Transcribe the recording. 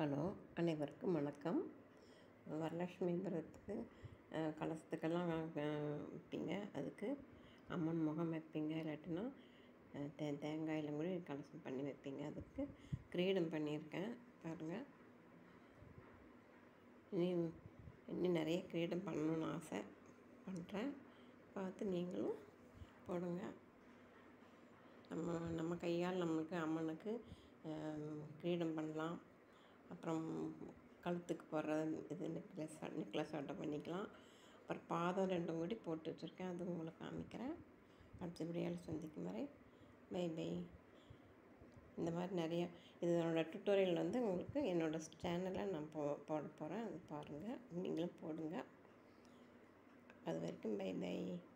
hello அனைவருக்கும் வணக்கம் வரலட்சுமி விரதத்துக்கு அஹ், கலசத்துக்கெல்லாம் அஹ், வைப்பீங்க அதுக்கு அம்மன் முகம் வைப்பீங்க இல்லாட்டினா அஹ், தே தேங்காயில் கூட கலசம் பண்ணி வைப்பீங்க அதுக்கு கிரீடம் பண்ணியிருக்கேன் பாருங்கள் இனி இன்னும் நிறைய கிரீடம் பண்ணணும்னு ஆசை பண்ணுறேன் பார்த்து நீங்களும் போடுங்க நம்ம நம்ம கையால் நம்மளுக்கு அம்மனுக்கு ஆம், கிரீடம் பண்ணலாம் அப்புறம் கழுத்துக்கு போடுற இது நெக்லஸ் நெக்லஸ் ஆட்டம் பண்ணிக்கலாம் அப்புறம் பாதம் ரெண்டும் கூடி போட்டு வச்சுருக்கேன் அது உங்களுக்கு காமிக்கிறேன் அடுத்த வீடியோவில் சந்திக்கும் வரை பை பை இந்த மாதிரி நிறைய இதனோட டுட்டோரியல் வந்து உங்களுக்கு என்னோடய சேனலில் நான் போ போட போகிறேன் அது பாருங்கள் நீங்களும் போடுங்க அது வரைக்கும் பை பை